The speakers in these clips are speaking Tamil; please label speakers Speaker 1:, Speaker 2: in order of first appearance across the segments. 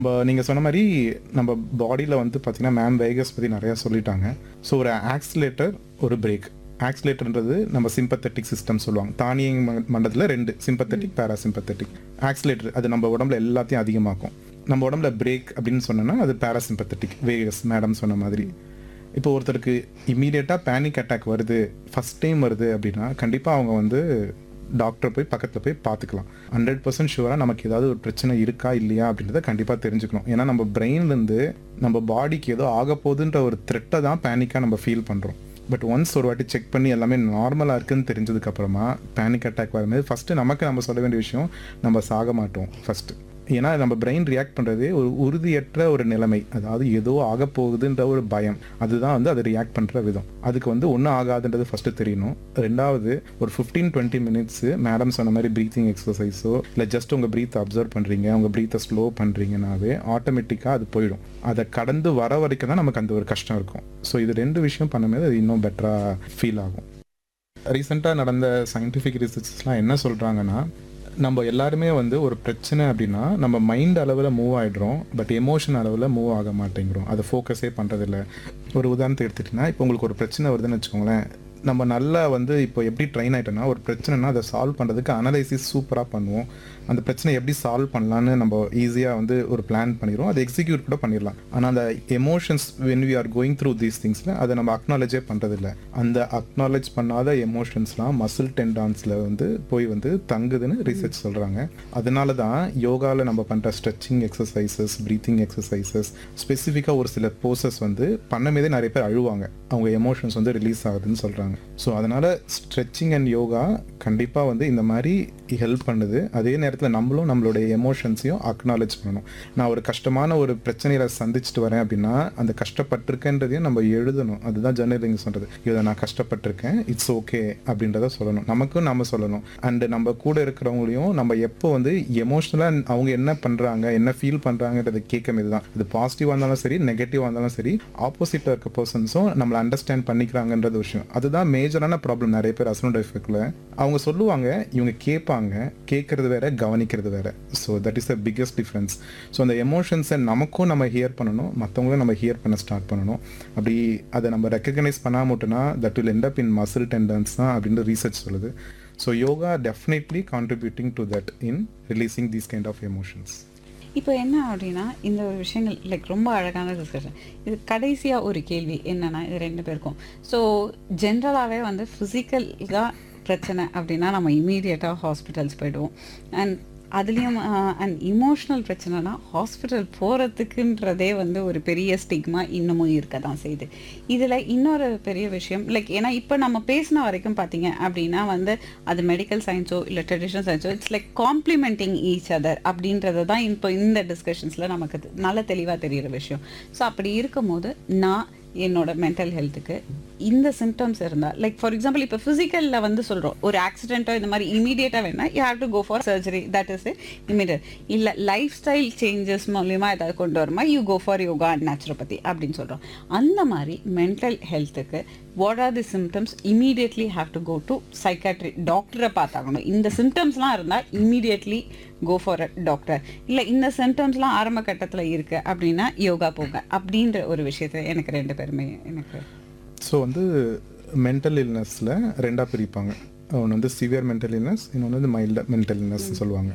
Speaker 1: நம்ம நீங்கள் சொன்ன மாதிரி நம்ம பாடியில் வந்து பார்த்தீங்கன்னா மேம் வேகஸ் பற்றி நிறையா சொல்லிட்டாங்க ஸோ ஒரு ஆக்சிலேட்டர் ஒரு பிரேக் ஆக்சிலேட்டர்ன்றது நம்ம சிம்பத்தட்டிக் சிஸ்டம் சொல்லுவாங்க தானியங் மண்டலத்தில் ரெண்டு சிம்பத்தட்டிக் பேராசிம்பத்தட்டிக் ஆக்சிலேட்டர் அது நம்ம உடம்புல எல்லாத்தையும் அதிகமாக்கும் நம்ம உடம்புல பிரேக் அப்படின்னு சொன்னோன்னா அது பேராசிம்பத்தட்டிக் வேகஸ் மேடம் சொன்ன மாதிரி இப்போ ஒருத்தருக்கு இம்மீடியட்டாக பேனிக் அட்டாக் வருது ஃபஸ்ட் டைம் வருது அப்படின்னா கண்டிப்பாக அவங்க வந்து டாக்டர் போய் பக்கத்தில் போய் பார்த்துக்கலாம் ஹண்ட்ரட் பர்சன்ட் ஷுவராக நமக்கு ஏதாவது ஒரு பிரச்சனை இருக்கா இல்லையா அப்படின்றத கண்டிப்பாக தெரிஞ்சுக்கணும் ஏன்னா நம்ம பிரெயின்லேருந்து நம்ம பாடிக்கு ஏதோ ஆக போகுதுன்ற ஒரு த்ரெட்டை தான் பேனிக்காக நம்ம ஃபீல் பண்ணுறோம் பட் ஒன்ஸ் ஒரு வாட்டி செக் பண்ணி எல்லாமே நார்மலாக இருக்குன்னு தெரிஞ்சதுக்கப்புறமா பேனிக் அட்டாக் வரும்போது ஃபஸ்ட்டு நமக்கு நம்ம சொல்ல வேண்டிய விஷயம் நம்ம சாக மாட்டோம் ஃபஸ்ட்டு ஏன்னா நம்ம பிரெயின் ரியாக்ட் பண்ணுறதே ஒரு உறுதியற்ற ஒரு நிலைமை அதாவது ஏதோ ஆக போகுதுன்ற ஒரு பயம் அதுதான் வந்து அது ரியாக்ட் பண்ணுற விதம் அதுக்கு வந்து ஒன்றும் ஆகாதுன்றது ஃபஸ்ட்டு தெரியணும் ரெண்டாவது ஒரு ஃபிஃப்டீன் டுவெண்ட்டி மினிட்ஸு மேடம் சொன்ன மாதிரி ப்ரீத்திங் எக்ஸசைஸோ இல்லை ஜஸ்ட் உங்கள் ப்ரீத்தை அப்சர்வ் பண்ணுறீங்க உங்கள் ப்ரீத்தை ஸ்லோ பண்ணுறீங்கனாவே ஆட்டோமேட்டிக்காக அது போயிடும் அதை கடந்து வர வரைக்கும் தான் நமக்கு அந்த ஒரு கஷ்டம் இருக்கும் ஸோ இது ரெண்டு விஷயம் பண்ணும்போது அது இன்னும் பெட்டராக ஃபீல் ஆகும் ரீசெண்டாக நடந்த சயின்டிஃபிக் ரிசர்ச்சஸ்லாம் என்ன சொல்கிறாங்கன்னா நம்ம எல்லாருமே வந்து ஒரு பிரச்சனை அப்படின்னா நம்ம மைண்ட் அளவில் மூவ் ஆகிடுறோம் பட் எமோஷன் அளவில் மூவ் ஆக மாட்டேங்கிறோம் அதை ஃபோக்கஸே பண்ணுறதில்ல ஒரு உதாரணத்தை எடுத்துட்டிங்கன்னா இப்போ உங்களுக்கு ஒரு பிரச்சனை வருதுன்னு வச்சுக்கோங்களேன் நம்ம நல்லா வந்து இப்போ எப்படி ட்ரெயின் ஆகிட்டோம்னா ஒரு பிரச்சனைனா அதை சால்வ் பண்ணுறதுக்கு அனலைசிஸ் சூப்பராக பண்ணுவோம் அந்த பிரச்சனை எப்படி சால்வ் பண்ணலான்னு நம்ம ஈஸியாக வந்து ஒரு பிளான் பண்ணிடுவோம் அதை எக்ஸிக்யூட் கூட பண்ணிடலாம் ஆனால் அந்த emotions when we are going through these திங்ஸில் அதை நம்ம அக்னாலஜே பண்ணுறதில்ல அந்த அக்னாலஜ் பண்ணாத எமோஷன்ஸ்லாம் மசில் டெண்டான்ஸில் வந்து போய் வந்து தங்குதுன்னு ரிசர்ச் சொல்கிறாங்க அதனால தான் யோகாவில் நம்ம பண்ணுற ஸ்ட்ரெச்சிங் எக்ஸசைசஸ் ப்ரீத்திங் எக்ஸசைசஸ் ஸ்பெசிஃபிக்காக ஒரு சில போசஸ் வந்து பண்ணமேதே நிறைய பேர் அழுவாங்க அவங்க எமோஷன்ஸ் வந்து ரிலீஸ் ஆகுதுன்னு சொல்கிறாங்க ஸோ அதனால் ஸ்ட்ரெச்சிங் அண்ட் யோகா கண்டிப்பாக வந்து இந்த மாதிரி ஹெல்ப் பண்ணுது அதே நேரத்தில் நம்மளும் நம்மளுடைய எமோஷன்ஸையும் அக்னாலேஜ் பண்ணணும் நான் ஒரு கஷ்டமான ஒரு பிரச்சனையில சந்திச்சுட்டு வரேன் அப்படின்னா அந்த கஷ்டப்பட்டிருக்கேன்றதையும் நம்ம எழுதணும் அதுதான் ஜெர்னலிங் சொல்கிறது இதை நான் கஷ்டப்பட்டிருக்கேன் இட்ஸ் ஓகே அப்படின்றத சொல்லணும் நமக்கும் நம்ம சொல்லணும் அண்டு நம்ம கூட இருக்கிறவங்களையும் நம்ம எப்போ வந்து எமோஷ்னலாக அவங்க என்ன பண்ணுறாங்க என்ன ஃபீல் பண்ணுறாங்கன்றதை கேட்கும் இதுதான் இது பாசிட்டிவாக இருந்தாலும் சரி நெகட்டிவாக இருந்தாலும் சரி ஆப்போசிட்டில் இருக்க பர்சன்ஸும் நம்மளை அண்டர்ஸ்டாண்ட் பண்ணிக்கிறாங்கன்றது விஷயம் அதுதான் மேஜரான ப்ராப்ளம் நிறைய பேர் அசனோட எஃபெக்டில் அவங்க சொல்லுவாங்க இவங்க கேட்பாங்க கேட்கறது வேற கவனிக்கிறது வேற so that is the biggest difference so அந்த எமோஷன்ஸை நமக்கும் நம்ம ஹியர் பண்ணணும் மற்றவங்களும் நம்ம ஹியர் பண்ண ஸ்டார்ட் பண்ணணும் அப்படி அதை நம்ம ரெக்கக்னைஸ் பண்ணாமட்டுனா that will end up in muscle tendons தான் அப்படின்னு ரீசர்ச் சொல்லுது so yoga definitely contributing to that in releasing these kind of emotions
Speaker 2: இப்போ என்ன அப்படின்னா இந்த ஒரு விஷயங்கள் லைக் ரொம்ப அழகான டிஸ்கஷன் இது கடைசியாக ஒரு கேள்வி என்னன்னா இது ரெண்டு பேருக்கும் ஸோ ஜென்ரலாகவே வந்து ஃபிசிக்கலாக பிரச்சனை அப்படின்னா நம்ம இமீடியட்டாக ஹாஸ்பிட்டல்ஸ் போயிடுவோம் அண்ட் அதுலேயும் அண்ட் இமோஷ்னல் பிரச்சனைனா ஹாஸ்பிட்டல் போகிறதுக்குன்றதே வந்து ஒரு பெரிய ஸ்டிக்மா இன்னமும் இருக்க தான் செய்யுது இதில் இன்னொரு பெரிய விஷயம் லைக் ஏன்னா இப்போ நம்ம பேசின வரைக்கும் பார்த்தீங்க அப்படின்னா வந்து அது மெடிக்கல் சயின்ஸோ இல்லை ட்ரெடிஷ்னல் சயின்ஸோ it's like complementing each other அப்படின்றது தான் இப்போ இந்த டிஸ்கஷன்ஸில் நமக்கு நல்ல தெளிவாக தெரிகிற விஷயம் ஸோ அப்படி இருக்கும்போது நான் என்னோட மென்டல் ஹெல்த்துக்கு இந்த சிம்டம்ஸ் இருந்தால் லைக் ஃபார் எக்ஸாம்பிள் இப்போ ஃபிசிக்கலில் வந்து சொல்கிறோம் ஒரு ஆக்சிடென்ட்டோ இந்த மாதிரி இமீடியட்டாக வேணா you have to go for surgery that is immediate இல்லை லைஃப் ஸ்டைல் சேஞ்சஸ் மூலியமா ஏதாவது கொண்டு வருமா you go for yoga and naturopathy அப்படின்னு சொல்கிறோம் அந்த மாதிரி மென்டல் ஹெல்த்துக்கு what are the symptoms immediately have to go to psychiatry டாக்டரை பார்த்தாகணும் இந்த சிம்டம்ஸ்லாம் இருந்தால் immediately go for a doctor இல்லை இந்த சிம்டம்ஸ்லாம் ஆரம்ப கட்டத்தில் இருக்குது அப்படின்னா யோகா போங்க அப்படின்ற ஒரு விஷயத்தை எனக்கு ரெண்டு பேருமே எனக்கு
Speaker 1: ஸோ வந்து மென்டல் இல்னஸில் ரெண்டாக பிரிப்பாங்க ஒன்று வந்து சிவியர் மென்டல் இல்னஸ் இன்னொன்று வந்து மைல்டு மென்டல் இல்னஸ் சொல்லுவாங்க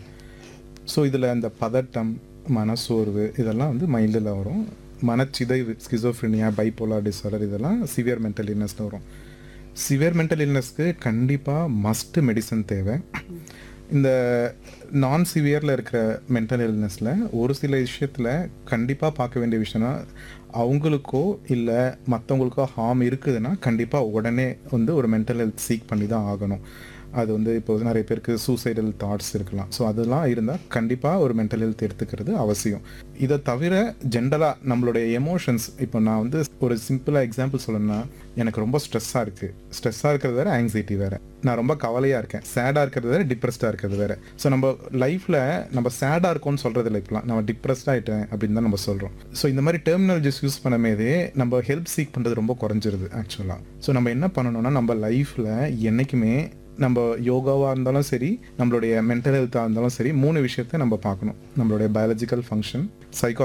Speaker 1: ஸோ இதில் அந்த பதட்டம் மனசோர்வு இதெல்லாம் வந்து மைல்டில் வரும் மனச்சிதைவு ஸ்கிசோஃப்ரினியா பைப்போலார் டிசார்டர் இதெல்லாம் சிவியர் மென்டல் இல்னஸில் வரும் சிவியர் மென்டல் இல்னஸ்க்கு கண்டிப்பாக மஸ்ட் மெடிசன் தேவை இந்த நான் சிவியரில் இருக்கிற மென்டல் இல்னஸில் ஒரு சில விஷயத்தில் கண்டிப்பாக பார்க்க வேண்டிய விஷயம்னா அவங்களுக்கோ இல்லை மற்றவங்களுக்கோ ஹார்ம் இருக்குதுன்னா கண்டிப்பாக உடனே வந்து ஒரு மென்டல் ஹெல்த் சீக் பண்ணி தான் ஆகணும் அது வந்து இப்போ நிறைய பேருக்கு சூசைடல் தாட்ஸ் இருக்கலாம் ஸோ அதெல்லாம் இருந்தால் கண்டிப்பாக ஒரு மென்டல் ஹெல்த் எடுத்துக்கிறது அவசியம் இதை தவிர ஜென்ரலாக நம்மளுடைய எமோஷன்ஸ் இப்போ நான் வந்து ஒரு சிம்பிளாக எக்ஸாம்பிள் சொல்லணும்னா எனக்கு ரொம்ப ஸ்ட்ரெஸ்ஸாக இருக்குது ஸ்ட்ரெஸ்ஸாக இருக்கிறது வேறு ஆங்ஸைட்டி வேறு நான் ரொம்ப கவலையாக இருக்கேன் சேடாக இருக்கிறது வேறு டிப்ரெஸ்டாக இருக்கிறது வேறு ஸோ நம்ம லைஃப்பில் நம்ம சேடாக இருக்கோம்னு சொல்கிறது இல்லை இப்போலாம் நம்ம டிப்ரெஸ்டாக ஆகிட்டேன் அப்படின்னு தான் நம்ம சொல்கிறோம் ஸோ இந்த மாதிரி டெர்மினாலஜிஸ் யூஸ் பண்ணமேதே நம்ம ஹெல்ப் சீக் பண்ணுறது ரொம்ப குறைஞ்சிருது ஆக்சுவலாக ஸோ நம்ம என்ன பண்ணணும்னா நம்ம லைஃப்பில் என்றைக்குமே நம்ம யோகாவாக இருந்தாலும் சரி நம்மளுடைய மென்டல் ஹெல்த்தாக இருந்தாலும் சரி மூணு விஷயத்த நம்ம பார்க்கணும் நம்மளுடைய பயாலஜிக்கல் ஃபங்க்ஷன் சைக்கோ